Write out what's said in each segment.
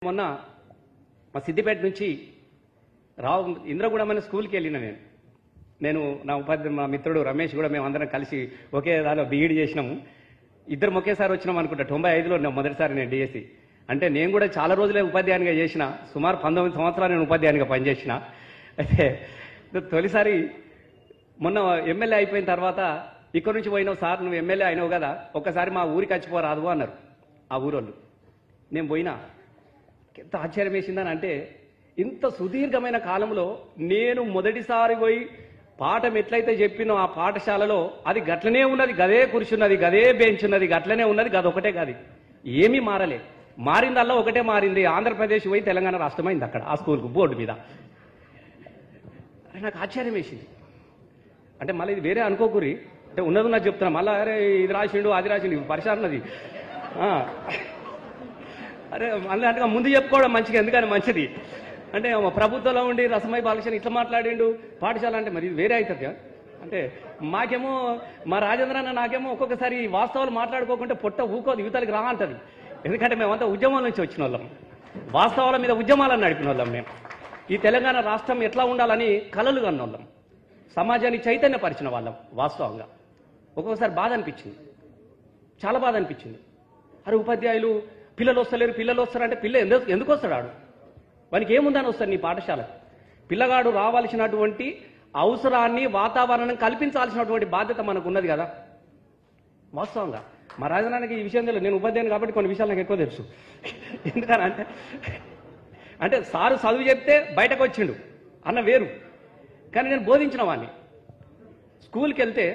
మొన్న మా సిద్దిపేట నుంచి రావు ఇంద్రగూడెం అనే స్కూల్కి వెళ్ళిన నేను నేను నా ఉపాధ్యాయ మా మిత్రుడు రమేష్ కూడా మేము అందరం కలిసి ఒకే దానిలో బీఈడి చేసినాము ఇద్దరం ఒకేసారి వచ్చినాం అనుకుంటా తొంభై ఐదులో నేను మొదటిసారి నేను డిఎస్సి అంటే నేను కూడా చాలా రోజులే ఉపాధ్యాయునిగా చేసిన సుమారు పంతొమ్మిది సంవత్సరాలు నేను ఉపాధ్యాయునిగా పనిచేసిన అయితే తొలిసారి మొన్న ఎమ్మెల్యే అయిపోయిన తర్వాత ఇక్కడ నుంచి పోయినావు సార్ నువ్వు ఎమ్మెల్యే అయినావు కదా ఒక్కసారి మా ఊరికి వచ్చిపోరాదు అన్నారు ఆ ఊరోళ్ళు నేను పోయినా ఎంత ఆశ్చర్యం వేసిందని అంటే ఇంత సుదీర్ఘమైన కాలంలో నేను మొదటిసారి పోయి పాఠం ఎట్లయితే చెప్పినో ఆ పాఠశాలలో అది గట్లనే ఉన్నది గదే కూర్చున్నది గదే బెంచ్ ఉన్నది గట్లనే ఉన్నది గదొకటే కాదు ఏమీ మారలే మారిందల్లా ఒకటే మారింది ఆంధ్రప్రదేశ్ పోయి తెలంగాణ రాష్ట్రమైంది అక్కడ ఆ స్కూల్కు బోర్డు మీద అరే నాకు ఆశ్చర్యం వేసింది అంటే మళ్ళీ ఇది వేరే అనుకోకూరి అంటే ఉన్నది ఉన్నది చెప్తున్నా మళ్ళీ అరే ఇది రాసిండు అది రాసిండు పరిశాన్ ఉన్నది ఆ. అరే మళ్ళీ అంటే ముందు చెప్పుకోవడం మంచిగా ఎందుకని మంచిది అంటే మా ప్రభుత్వంలో ఉండి రసమై బాలకృష్ణ ఇట్లా మాట్లాడిండు పాఠశాల అంటే మరి ఇది వేరే అవుతుంది అంటే మాకేమో మా రాజేంద్ర అన్న నాకేమో ఒక్కొక్కసారి ఈ వాస్తవాలు మాట్లాడుకోకుంటే పొట్ట ఊకోదు యువతలకి రా అంటది ఎందుకంటే మేమంతా ఉద్యమం నుంచి వచ్చిన వాళ్ళం వాస్తవాల మీద ఉద్యమాలను నడిపిన వాళ్ళం మేము ఈ తెలంగాణ రాష్ట్రం ఎట్లా ఉండాలని కలలు కన్నోళ్ళం సమాజాన్ని చైతన్యపరిచిన వాళ్ళం వాస్తవంగా ఒక్కొక్కసారి బాధ అనిపించింది చాలా బాధ అనిపించింది అరే ఉపాధ్యాయులు పిల్లలు వస్తలేరు పిల్లలు వస్తారంటే పిల్ల ఎందుకు ఎందుకు వస్తాడు ఆడు వానికి ఏముందని వస్తాడు నీ పాఠశాల పిల్లగాడు రావాల్సినటువంటి అవసరాన్ని వాతావరణం కల్పించాల్సినటువంటి బాధ్యత మనకు ఉన్నది కదా వాస్తవంగా మా రాజధానికి ఈ విషయం తెలియదు నేను ఉపాధ్యాయుని కాబట్టి కొన్ని విషయాలు నాకు ఎక్కువ తెలుసు ఎందుకని అంటే అంటే సారు చదువు చెప్తే బయటకు వచ్చిండు అన్న వేరు కానీ నేను బోధించిన వాడిని స్కూల్కి వెళ్తే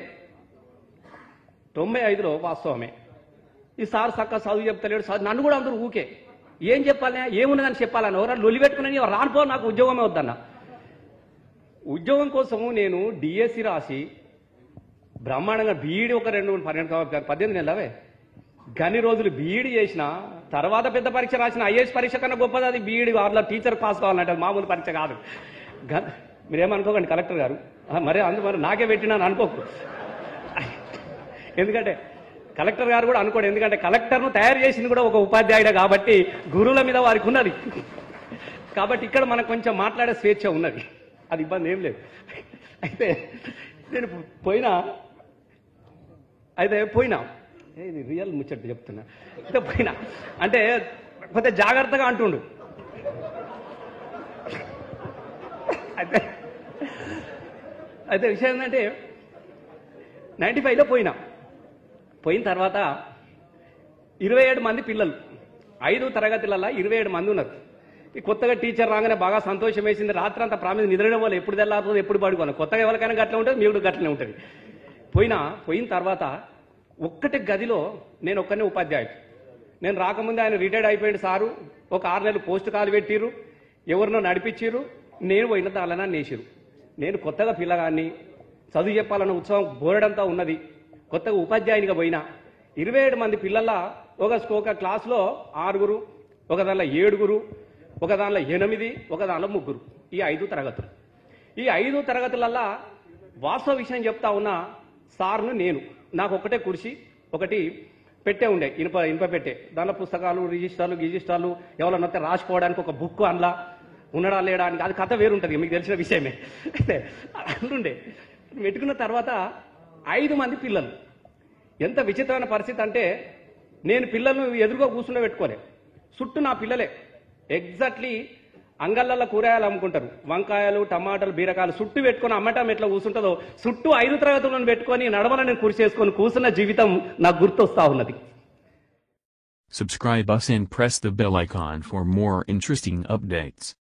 తొంభై ఐదులో వాస్తవమే ఈ సార్ చక్క చదువు చెప్తలేడు చదువు నన్ను కూడా అందరూ ఊకే ఏం చెప్పాలి ఏమున్నదని చెప్పాలని ఎవరైనా లొలి పెట్టుకుని రానుపో నాకు ఉద్యోగమే వద్దన్న ఉద్యోగం కోసము నేను డిఎస్సి రాసి బ్రహ్మాండంగా బీఈడి ఒక రెండు పన్నెండు కావ- పద్దెనిమిది నెలవే గని రోజులు బీఈడి చేసిన తర్వాత పెద్ద పరీక్ష రాసిన ఐఏఎస్ పరీక్ష కన్నా గొప్పది అది బీఈడి వాళ్ళ టీచర్ పాస్ కావాలంటే అది మామూలు పరీక్ష కాదు గ- మీరేమనుకోకండి కలెక్టర్ గారు ఆ, మరి అందు మరి నాకే పెట్టినాను అనుకోకు ఎందుకంటే కలెక్టర్ గారు కూడా అనుకోడు ఎందుకంటే కలెక్టర్ను తయారు చేసింది కూడా ఒక ఉపాధ్యాయుడే కాబట్టి గురువుల మీద వారికి ఉన్నది కాబట్టి ఇక్కడ మనకు కొంచెం మాట్లాడే స్వేచ్ఛ ఉన్నది అది ఇబ్బంది ఏం లేదు అయితే నేను పోయినా అయితే పోయినా ఏ, ఇది రియల్ ముచ్చట చెప్తున్నా అయితే పోయినా అంటే కొంచెం జాగ్రత్తగా అంటుండు అయితే అయితే విషయం ఏంటంటే నైంటీ ఫైవ్లో పోయినా పోయిన తర్వాత ఇరవై ఏడు మంది పిల్లలు ఐదు తరగతులలో ఇరవై ఏడు మంది ఉన్నారు ఈ కొత్తగా టీచర్ రాగానే బాగా సంతోషం వేసింది రాత్రి అంతా ప్రామిస్ నిద్రనే వాళ్ళు ఎప్పుడు తెల్లారుతుంది ఎప్పుడు పడుకోవాలి కొత్తగా ఎవరికైనా గట్ల ఉంటుంది మీకు గట్లనే ఉంటుంది పోయినా పోయిన తర్వాత ఒక్కటి గదిలో నేను ఒక్కనే ఉపాధ్యాయుడు నేను రాకముందే ఆయన రిటైర్డ్ అయిపోయాడు సారు ఒక ఆరు నెలలు పోస్ట్ కాలు పెట్టిర్రు ఎవరినో నడిపించిర్రు నేను పోయిన దానిలో నేసిరు నేను కొత్తగా పిల్లగాన్ని చదువు చెప్పాలన్న ఉత్సవం బోరడంతా ఉన్నది కొత్తగా ఉపాధ్యాయునిగా పోయినా ఇరవై ఏడు మంది పిల్లల ఒక ఒక క్లాస్లో ఆరుగురు ఒక దానిలో ఏడుగురు ఒక దానిలో ఎనిమిది ఒక దానిలో ముగ్గురు ఈ ఐదు తరగతులు ఈ ఐదు తరగతులల్లా వాస్తవ విషయం చెప్తా ఉన్నా సార్ను నేను నాకు ఒకటే కుర్చీ ఒకటి పెట్టే ఉండే ఇనుప ఇనుప పెట్టే దానిలో పుస్తకాలు రిజిస్టర్లు గిజిస్టర్లు ఎవరన్నా వస్తే రాసుకోవడానికి ఒక బుక్ అందులో ఉండడా లేడానికి అది కథ వేరుంటుంది మీకు తెలిసిన విషయమే అయితే అందుండే పెట్టుకున్న తర్వాత ఐదు మంది పిల్లలు ఎంత విచిత్రమైన పరిస్థితి అంటే నేను పిల్లలను ఎదురుగా కూర్చుండే పెట్టుకోలే చుట్టూ నా పిల్లలే ఎగ్జాక్ట్లీ అంగళ్ళల్లో కూరగాయలు అమ్ముకుంటారు వంకాయలు టమాటాలు బీరకాయలు చుట్టూ పెట్టుకొని అమ్మటం ఎట్లా కూర్చుంటుందో చుట్టూ ఐదు తరగతులను పెట్టుకొని నడవల నేను కుర్చీ చేసుకొని కూర్చున్న జీవితం నాకు గుర్తొస్తా ఉన్నది Subscribe us and press the bell icon for more interesting updates.